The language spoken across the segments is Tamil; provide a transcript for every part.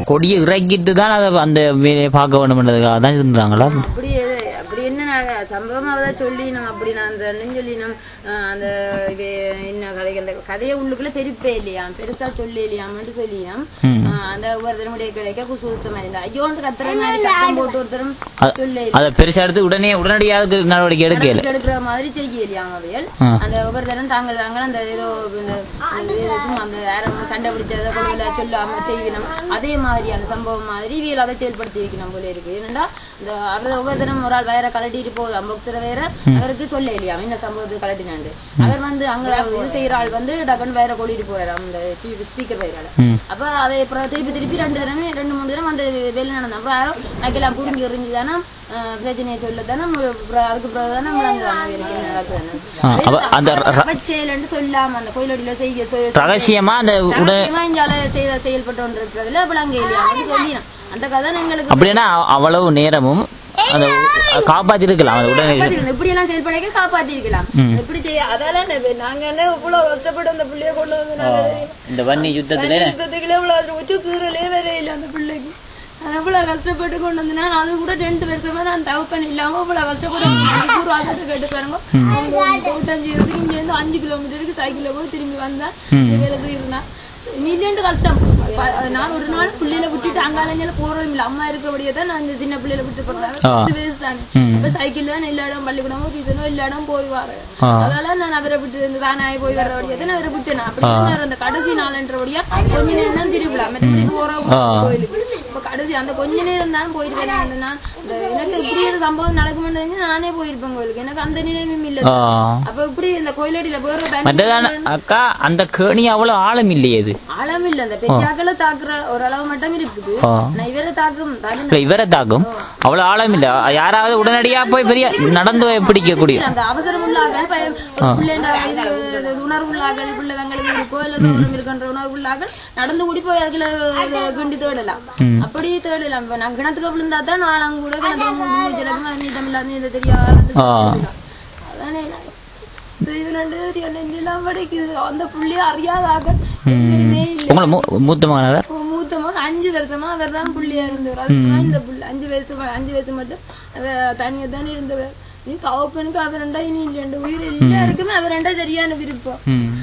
கொடியை இறக்கிட்டு தான் அதை அந்த வேலையை பார்க்க வேண்டும்ன்றதுக்காக தான் இருந்தாங்களா அப்படி எது- அப்படி என்ன நான் சம்பவம் அவதான் சொல்லி நம்ம அப்படி நான் அந்த என்னன்னு சொல்லி நம்ம அஹ், அந்த இது என்ன கதை அந்த கதையை உள்ளுக்குள்ள பெருப்பே இல்லையா பெருசா சொல்லி இல்லையாமட்டு சொல்லியாம் ம். அஹ், அந்த ஒருத்தருடைய கிடைக்க குசுத்தமா இருந்தா ஐயோண்டு கத்துற மாதிரி சத்தம் போட்டு ஒருத்தரும் அ- சொல்லி அதை பெருசா எடுத்து உடனே உடனடியாக நடவடிக்கை எடுக்கல எடுக்கிற மாதிரி செய்யலையாம் அவையல் ஆ. அந்த ஒவ்வொரு தரம் தாங்கள் தாங்கள் அந்த ஏதோ இந்த இந்த ஏதோ சும்மா அந்த யாரும் சண்டை பிடிச்சதை கொண்டு சொல்லாம செய்வினம் அதே மாதிரியான சம்பவம் மாதிரி இவியல் அதை செயல்படுத்தி வைக்கணும் போல இருக்கு என்னடா இந்த அவர் ஒவ்வொரு தரம் ஒரு ஆள் வேற கலட்டிட்டு போகுது அம்பக்சர வேற அவருக்கு சொல்ல இல்லையா என்ன சம்பவத்துக்கு கலட்டினாண்டு அவர் வந்து அங்க இது செய்யற ஆள் வந்து டக்குன்னு வேற கொளிட்டு போறாரு அந்த ஸ்பீக்கர் வைரால ம். அப்ப அதை அப்புறம் திருப்பி திருப்பி ரெண்டு தடவை ரெண்டு மூணு தடவை அந்த வெளில நடந்தோம் அப்புறம் யாரோ நக்கெல்லாம் புடுங்கி எறிஞ்சுதானே பிரச்சனையை சொல்லத்தானே அப்புறம் அதுக்கு பிறகு தானே விளங்குதானே வேலைக்கு என்ன நடக்குதுன்னு ஆ, அப்ப அந்த ர- ர- அவச்செயலன்னு சொல்லாம அந்த கோயிலடியில செய்ய சொல் ரகசியமா அந்த உட ரகசியமா இங்கால செய்த செயல்பட்டு இருக்கிறதுல அப்ப அங்க இல்லையா அப்படின்னு சொல்லினான் அந்த கதை எங்களுக்கு அப்படின்னா அவ- அவ்வளவு நேரமும் அந்த காப்பாத்தி இருக்கலாம் அது உடனே காப்பாத்திருக்கணும். இப்படி எல்லாம் செயல்படைக்க காப்பாத்தி இருக்கலாம் ம். இப்படி செய்ய அதெல்லாம் நெ- நாங்க என்ன இவ்வளவு கஷ்டப்பட்டு அந்த பிள்ளைய கொண்டு வந்து நாங்க இந்த வன்னி யுத்தத்துல யுத்தத்துக்குள்ள இவ்வளவு அது உச்சு கீரலே வேற இல்ல அந்த பிள்ளைக்கு நான் எவ்வளவு கஷ்டப்பட்டு கொண்டு வந்தேன் அது கூட ரெண்டு வருஷமா நான் தவப்பன் இல்லாம இவ்வளவு கஷ்டப்பட்டு அஞ்சு ஊர் ஆசத்தை கேட்டு பாருங்க கூட்டஞ்சு இருக்கு இங்க இருந்து அஞ்சு கிலோமீட்டருக்கு சைக்கிள்ல போய் திரும்பி வந்தா இந்த வேலை செய்யறேன் மில்லியன் கஷ்டம் ப- நான் ஒரு நாள் பிள்ளையில விட்டுட்டு அங்காலஞ்சால போறதும் இல்ல அம்மா இருக்கிறபடியே தான் நான் இந்த சின்ன பிள்ளையில விட்டு போறேன் ஆ. பத்து வயசு தானே அப்ப சைக்கிள் தான் எல்லா இடம் பள்ளிக்கூடமோ டியூஷனோ எல்லா இடம் போய் வரேன் ஆ. அதனால நான் அவரை விட்டு இருந்து தானாய் போய் வர்றபடியா தான் அவரை விட்டேன் அப்படி இருந்தாரு அந்த கடைசி நாள்ன்றபடியா கொஞ்ச நேரம் தான் திருவிழா மற்றபடி போறோம் ஆ. கோயிலுக்கு இப்ப கடைசி அந்த கொஞ்ச நேரம் தான் போயிட்டு வரேன் அந்த நான் இந்த எனக்கு இப்படி ஒரு சம்பவம் நடக்குமென்னு தெரிஞ்சு நானே போயிருப்பேன் கோயிலுக்கு எனக்கு அந்த நினைவும் இல்ல ஆ. அப்ப இப்படி இந்த கோயிலடியில வேற மற்றதான அக்கா அந்த கேணி அவ்வளவு ஆழம் இல்லையே இது ஆழம் இல்ல அந்த பெரியாக்களை தாக்குற ஓரளவு மட்டும் இருக்குது ஆ. நான் இவரை தாக்கும் தாக்கு இல்ல, இவரை தாக்கும் அவ்வளவு ஆழம் இல்ல யாராவது உடனடியா போய் பெரிய நடந்து போய் பிடிக்கக்கூடிய அந்த அவசரம் உள்ளார்கள் பய- ஒரு பிள்ளைன்ற இது இது உணர்வுள்ளார்கள் பிள்ளைங்களுக்கு இருக்கோ இல்ல தூரம் இருக்கின்ற உணர்வுள்ளார்கள் நடந்து கூடி போய் அதுல இது கிண்டி தேடலாம் அப்படி தேடலாம் இப்ப நான் கிணத்துக்கு விழுந்தா தான் நான் கூட கிணத்துல முடிச்சிடக்கும் நீட்டம் இல்லாத நீந்த தெரியாது ஆ. அதானே செய்வனண்டு நெஞ்செல்லாம் படைக்குது அந்த புள்ளைய அறியாதாக எங்கேயுமே இல்ல உங்களை மூ- மூத்த மகனார் மூத்த மகன் அஞ்சு வருஷமா அவர் தான் புள்ளியா இருந்தவர் அதுக்கு இந்த புள்ள அஞ்சு வயசு ம- அஞ்சு வயசு மட்டும் அவர் தனியா தானே இருந்தவர் நீ கவப்பனுக்கு அவர் ரெண்டா இனி ரெண்டு உயிர் எல்லாருக்குமே அவர் ரெண்டா சரியான விருப்பம்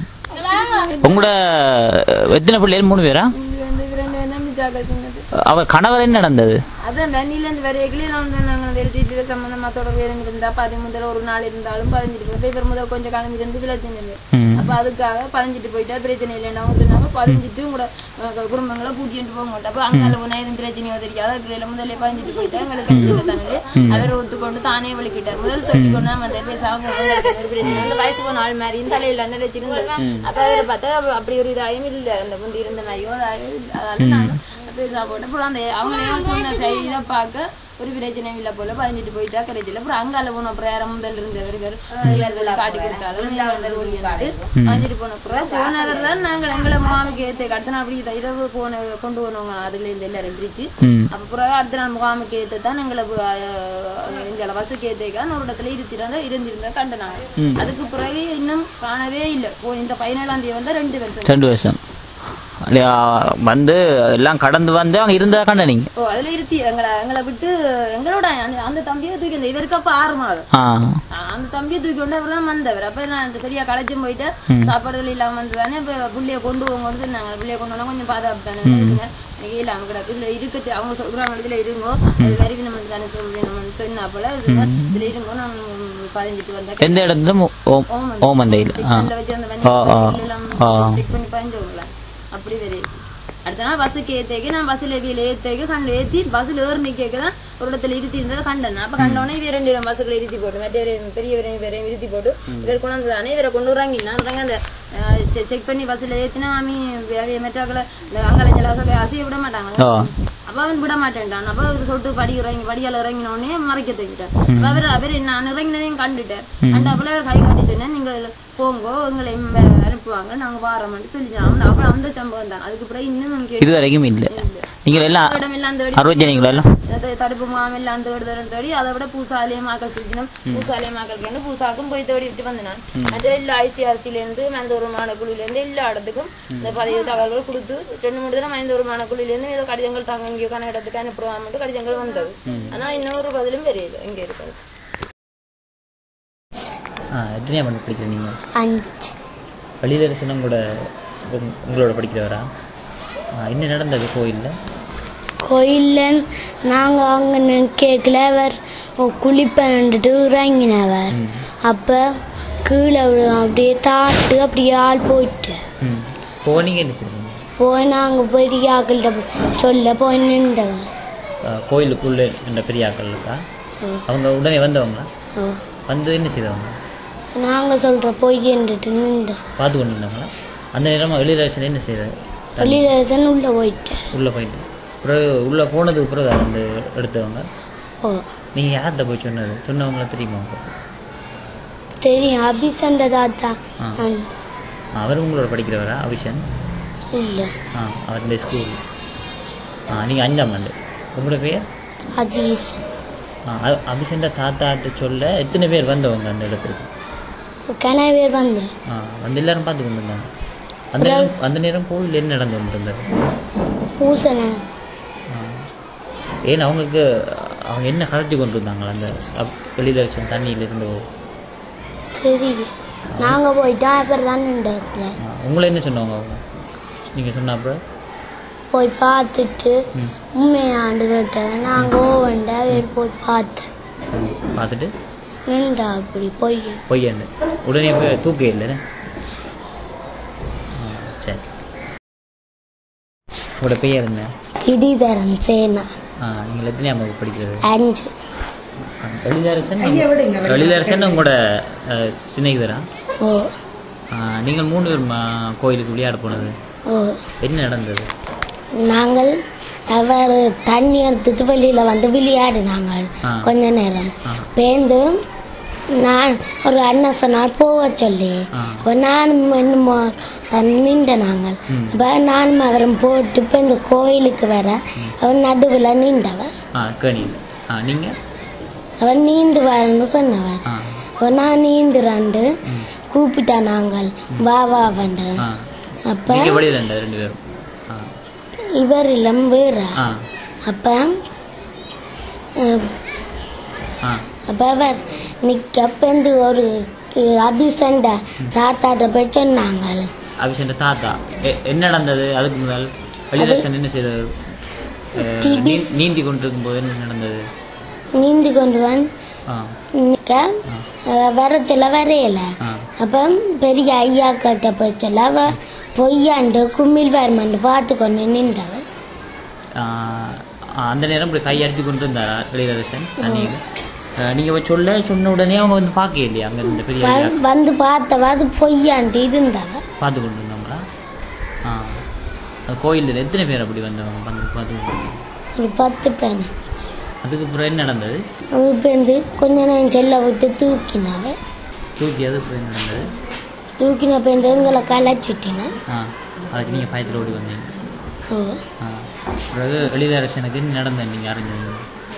உங்களோட எத்தனை பிள்ளைகள் மூணு பேரா இங்க வந்து இவர் ரெண்டு பேரும் தான் மிச்சாக்கள் சொன்னது அவ கணவர் என்ன நடந்தது அதான் வெண்ணில இருந்து வரையிலே நான் வந்து நாங்கள் வெளியிட்டு சம்பந்தமா தொடர்பு இருந்தா பதி முதல் ஒரு நாள் இருந்தாலும் பதிஞ்சிட்டு போய் இவர் முதல் கொஞ்சம் கிளம்பி இருந்து விளைச்சினது ம். அப்ப அதுக்காக பதிஞ்சிட்டு போயிட்டா பிரச்சனை இல்லைன்னு அவங்க சொன்னாங்க பதிஞ்சிட்டு உங்களோட அஹ், குடும்பங்களை கூட்டிட்டு போக மாட்டோம் அப்ப அங்கால போனா எதுவும் பிரச்சனையோ தெரியாது அதுல முதல்ல பதிஞ்சிட்டு போயிட்டா எங்களுக்கு கிடைச்சது தானே அவர் ஒத்துக்கொண்டு தானே வலிக்கிட்டார் முதல் சொல்லி கொண்டா அந்த பேசாம உங்களுக்கு ஒரு பிரச்சனை இல்லை. வயசு போன ஆள் மாதிரியும் தலையில நினைச்சிருந்தார் அப்ப அவரை பார்த்தா அப்படி ஒரு இதாயும் இல்ல அந்த முந்தி இருந்த மாதிரியோ அதாயும் இல்ல. அதனால நாங்க பேசாம போட்டோம் அப்புறம் அந்த அவங்களையும் சொன்ன சை- இதை பார்க்க ஒரு பிரச்சனையும் இல்ல போல பதிஞ்சிட்டு போயிட்டா கிடைச்சல அப்புறம் அங்கால போன அப்புறம் யாரும் முதல் இருந்தவர் இவர் எல்லாரும் சொல்லி காட்டி கொடுத்தாலும் பதிஞ்சிட்டு போன அப்புறம் போனவர் தான் நாங்கள் எங்களை முகாமுக்கு ஏற்ற அடுத்த நாள் அப்படி இதை இரவு போன கொண்டு போனவங்க அதுல இருந்து எல்லாரும் பிரிச்சு ம். அப்ப பிறகு அடுத்த நாள் முகாமுக்கு ஏற்று தான் எங்களை எங்களை வசுக்கு ஏற்றேக்கான ஒரு இடத்துல இருத்திருந்தா இருந்திருந்தா கண்டனாங்க அதுக்கு பிறகு இன்னும் காணவே இல்ல போ- இந்த பதினேழாம் தேதி வந்தா ரெண்டு வருஷம் ரெண்டு வருஷம் இல்லையா, வந்து எல்லாம் கடந்து வந்து அங்க இருந்ததா கண்ட நீங்க ஓ அதுல இருத்தி எங்களை எங்களை விட்டு எங்களோட அந்த அந்த தம்பியை தூக்கி அந்த இவருக்கு அப்ப ஆறு மாதம் ஆ ஆ, அந்த தம்பியை தூக்கி கொண்டு அவர் தான் வந்தவர் அப்ப நான் இந்த சரியா களைச்சும் போயிட்டு சாப்பாடுகள் இல்லாம வந்ததானே இப்ப புள்ளைய கொண்டு போங்கன்னு சொன்னாங்க புள்ளைய கொண்டு வந்தா கொஞ்சம் பாதுகாப்பு தானே எனக்கு இல்லாம கிடக்கு இல்ல இருக்குது அவங்க சொல்றாங்க இதுல இருங்கோ அது வரைக்கும் நம்ம தானே சொல்றேன் நம்ம சொன்னா போல இதுல இருங்கோ நான் பதிஞ்சிட்டு வந்தேன் எந்த இடத்துல மு- ஓம் ஓமந்தையில் ஆ அந்த வச்சு அந்த ஆ, ஆ. எல்லாம் ஆ. செக் பண்ணி பதிஞ்சவங்கள அப்படி வேற இருக்கு. அடுத்த நாள் பஸ்ஸுக்கு ஏத்தேக்கு நான் பஸ்ல வீல ஏத்தேக்கு கண்டு ஏத்தி பஸ்ல ஏறி நிக்க தான் ஒரு இடத்துல இருத்தி இருந்ததை கண்டேன் அப்ப கண்டோடனே இவ ரெண்டு பேரும் பஸ்ஸுக்குள்ள இருத்தி போட்டு மற்ற பெரியவரையும் வேறையும் இருத்தி போட்டு இவர் கொண்டு வந்ததானே இவரை கொண்டு வராங்க நான் அந்த செக் பண்ணி பஸ்ல ஏத்தினா மாமி மெட்டாக்களை இந்த அங்கலஞ்சல சொல்லி அசைய விட மாட்டாங்க ஆ அப்ப அவன் விட மாட்டேன்டான் அப்ப அவர் சொல்லிட்டு படி இறங்கி படியால இறங்கின உடனே மறைக்க தூக்கிட்டார் அப்ப அவர் அவர் நான் இறங்கினதையும் கண்டுட்டார் அந்த அப்பல அவர் கை காட்டி சொன்னேன் நீங்க போங்கோ எங்களை அனுப்புவாங்க நாங்க வாரோம்னு சொல்லி அப்புறம் அந்த சம்பவம் தான் அதுக்கு பிறகு இன்னும் எனக்கு இது வரைக்கும் இல்ல இல்ல நீங்கள் எல்லாம் இடம் எல்லாம் தேடி அறுபத்தி எல்லாம் அது தடுப்பு முகாம் எல்லாம் தேடி தேடி தேடி அதை விட பூசாலயம் ஆக்கள் சிரிச்சினம் பூசாலயம் ஆக்கள் பூசாக்கும் போய் தேடி விட்டு வந்து நான் மற்ற எல்லா ஐசிஆர்சில இருந்து மந்தூர் மானக்குழுல இருந்து எல்லா இடத்துக்கும் இந்த பதிவு தகவல்கள் கொடுத்து ரெண்டு மூணு தினம் மந்தூர் மானக்குழுல இருந்து ஏதோ கடிதங்கள் தாங்க இங்கே இடத்துக்கு அனுப்புவாங்க கடிதங்கள் வந்தது ஆனா இன்னும் ஒரு பதிலும் தெரியல இங்க இருக்கிறது ஆ எத்தனையா பண்ணி படிக்கிறீங்க நீங்கள் அஞ்சு வழிதரிசனம் கூட உங்- உங்களோட படிக்கிறவரா ஆ, என்ன நடந்தது கோயிலில் கோயிலில் நாங்கள் அங்கே கேட்கல அவர் குளிப்பேன்ட்டு இறங்கினவர் அப்போ கீழே விழு- அப்படியே தாட்டு அப்படியே ஆள் போயிட்டு ம் போனீங்க என்ன செய்வீங்க போய் நாங்கள் பெரிய ஆக்கள்கிட்ட சொல்ல போய் நின்றவன் கோயிலுக்குள்ளே இந்த பெரிய ஆக்கள் இருக்கா அவங்க உடனே வந்தவங்களா வந்து என்ன செய்தவங்க நாங்கள் சொல்கிற பொய் என்றுட்டு நின்று பார்த்து கொண்டு இருந்தாங்களா அந்த நேரமாக வெளிதரிசனம் என்ன செய்தார் வெளியில் தான் உள்ளே போயிட்டேன் உள்ளே போயிட்டு பிறகு உள்ளே போனதுக்கு பிறகு அந்த எடுத்தவங்க ஓ நீங்கள் யார்கிட்ட போய் சொன்னது சொன்னவங்கள தெரியுமா உங்களுக்கு? தெரியும் அபிசண்ட தாத்தா ஆ. அவர் உங்களோட படிக்கிறவரா அபிஷன் இல்லை ஆ அவர் இந்த ஸ்கூல் ஆ நீங்கள் அஞ்சாம் ஆண்டு உங்களோட பேர் அஜீஸ் ஆ அ- அபிஷன்ட தாத்தாட்ட சொல்ல எத்தனை பேர் வந்தவங்க அந்த இடத்துக்கு கனவேர் வந்து ஆ வந்து எல்லாரும் பார்த்து கொண்டு இருந்தாங்க அந்த நேரம் அந்த நேரம் கோவில் என்ன நடந்து கொண்டு இருந்தது பூசண ஆ. ஏன் அவங்களுக்கு அவங்க என்ன கலட்டி கொண்டு இருந்தாங்களா அந்த அப்- வெளிதர்ஷன் தண்ணியில இருந்து சரி நாங்கள் போயிட்டா அப்புறம் தான் நின்று ஆ, உங்களை என்ன சொன்னவங்க அவங்க நீங்கள் சொன்ன அப்புறம் போய் பார்த்துட்டு ம். உண்மையாண்டு கேட்டேன் நாங்கள் ஓவண்டா அவர் போய் பார்த்தேன் ம். பார்த்துட்டு நின்றா அப்படி போய் பொய்யன்னு உடனே போய் தூக்க இல்லைன்னு ஆ, சரி உங்களோட பெயர் என்ன கிரிதரன் சேனா ஆ நீங்கள் எத்தனையாம் வகுப்பு படிக்கிறது அஞ்சு வெளிதரசன் வெளிதரசன் உங்களோட அஹ், சிநேகிதரா ஓ ஆ, நீங்கள் மூணு பேர் மா- கோயிலுக்கு விளையாட போனது ஓ என்ன நடந்தது நாங்கள் அவர் தண்ணி எடுத்துட்டு வெளியில வந்து விளையாடினாங்க ஆ. கொஞ்ச நேரம் ஆ. பேந்து நான் ஒரு அண்ணன் சொன்னார் போக சொல்லி ஆ. அப்ப நானும் என்னமோ தண்ணி நின்ற நாங்கள் ம். அப்ப நானும் அவரும் போட்டு இப்ப இந்த கோயிலுக்கு வர அவர் நடுவில் நின்றவர் ஆ கேணி ஆ நீங்கள் அவர் நீந்துவார்னு சொன்னவர் ஆ அப்ப நான் நீந்துறாண்டு ம். கூப்பிட்டா நாங்கள் வா வா வந்து ஆ அப்ப நீங்கள் வெளியில் ரெண்டு ரெண்டு பேரும் ஆ இவர் இளம் வேற ஆ அப்ப அஹ், ஆ அப்ப அவர் நிக்க பெந்து ஒரு கு- அபிசண்ட தாத்தாட்ட போய் சொன்னாங்க அபிஷேக தாத்தா எ- என்ன நடந்தது அதுக்கு முதல் வெளிதர்சன் என்ன செய்தது அஹ், டிபிஸ். நீ- நீந்தி கொண்டிருக்கும் போது என்ன நடந்தது நீந்தி கொண்டுதான் ஆ நிக்க அஹ், வர சொல்ல வரையல ஆ அப்ப பெரிய ஐயா கிட்ட போய் சொல்ல அவ பொய்யாண்டு கும்மில் வரமண்டு பார்த்து கொண்டு நின்றவர் ஆ, அந்த நேரம் இப்படி கையடித்து கொண்டு இருந்தாரா வெளிதர்சன் தண்ணியில் நீங்கள் போய் சொல்ல சொன்ன உடனே அவங்க வந்து பார்க்க இல்லையா அங்கே இந்த பெரிய ஐயா வ- வந்து பார்த்தவ அது பொய்யாண்டு இருந்தவர் பார்த்து கொண்டு இருந்தாங்களா ஆ அந்த கோயிலில் எத்தனை பேர் அப்படி வந்தவங்க வந்து பார்த்து கொண்டு இருந்தாங்க? ஒரு பத்து பேனை அதுக்கு அப்புறம் என்ன நடந்தது அது பேருந்து கொஞ்ச நேரம் செல்ல விட்டு தூக்கினாவ தூக்கி அது அப்புறம் என்ன நடந்தது தூக்கின பேருந்து எங்களை கலைச்சிட்டினா ஆ அதுக்கு நீங்கள் பயத்தில் ஓடி வந்தீங்க ஓ ஆ பிறகு எளிதரசனுக்கு என்ன நடந்தது நீங்கள் அறிஞ்சது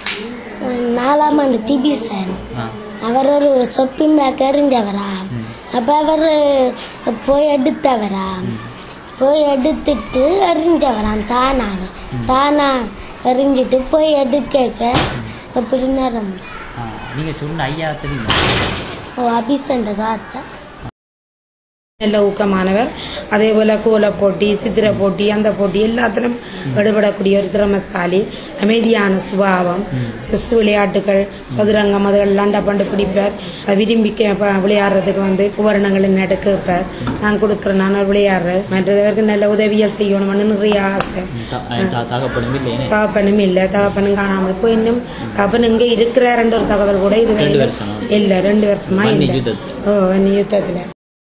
நாலாம் ஆண்டு திபிசன் ஆ அவர் ஒரு சொப்பிங் பேக் எறிஞ்சவரா ம். அப்ப அவர் போய் எடுத்தவரா போய் எடுத்துட்டு எறிஞ்சவராம் தானா தானா எறிஞ்சிட்டு போய் எடுக்க அப்படி நடந்து ஆ நீங்கள் சொன்ன ஐயா தெரியுமா ஓ அபிசண்ட தாத்தா நல்ல ஊக்கமானவர் அதே போல கோல போட்டி சித்திர போட்டி அந்த போட்டி எல்லாத்திலும் ஈடுபடக்கூடிய ஒரு திறமசாலி அமைதியான சுபாவம் செஸ் விளையாட்டுகள் சதுரங்கம் அதுகள் பண்டு பிடிப்பார் அதை விரும்பி கே- ப- விளையாடுறதுக்கு வந்து உபகரணங்கள் நட்டு கேட்பார் நான் கொடுக்குறேன் நான் அவர் விளையாடுறேன் மற்றவருக்கு நல்ல உதவிகள் செய்யணும்னு நிறைய ஆசை ம், த- அஹ் த- தகப்பனும் இல்லையே தகப்பனும் இல்ல தகப்பனும் காணாமல் போய் இன்னும் தகப்பன் இங்க இருக்கிறாருன்ற ஒரு தகவல் கூட இது ரெண்டு வருஷமா? இல்ல ரெண்டு வருஷமா வன்னி இல்ல யுத்தத்துல. ஓ வன்னி யுத்தத்துல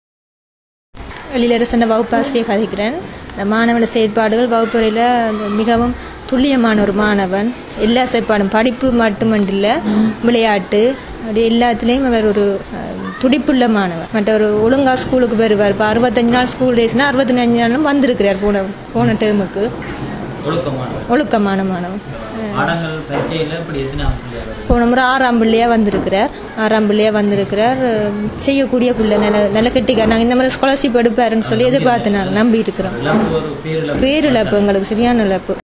வெளியில வகுப்பாசிரியை கதைக்கிறேன் இந்த மாணவன செயற்பாடுகள் வகுப்பறையில் மிகவும் துல்லியமான ஒரு மாணவன் எல்லா செயற்பாடும் படிப்பு மட்டுமண்டில்ல விளையாட்டு அப்படி எல்லாத்துலேயும் அவர் ஒரு அஹ், துடிப்புள்ள மாணவன் மற்ற ஒரு ஒழுங்கா ஸ்கூலுக்கு வருவார் இப்போ அறுபத்தஞ்சு நாள் ஸ்கூல் டேஸ்னா அறுபத்தஞ்சு நாளும் வந்திருக்கிறார் போன போன டேர்முக்கு ஒழுக்கமானவர் ஒழுக்கமான மாணவன் பாடங்கள் பரீட்சையில் இப்படி எத்தனை பிள்ளையா வருது போன முறை ஆறாம் பிள்ளையா வந்திருக்கிறார் ஆறாம் பிள்ளையா வந்திருக்கிறார் அஹ் செய்யக்கூடிய பிள்ளை நல்ல நல்ல கெட்டிக்கார் நாங்கள் இந்த மாதிரி ஸ்காலர்ஷிப் எடுப்பாருன்னு சொல்லி எதிர்பார்த்து நாங்கள் நம்பி இருக்கிறோம் இழப்பு ஒரு பேரில் பேரிழப்பு எங்களுக்கு சரியான இழப்பு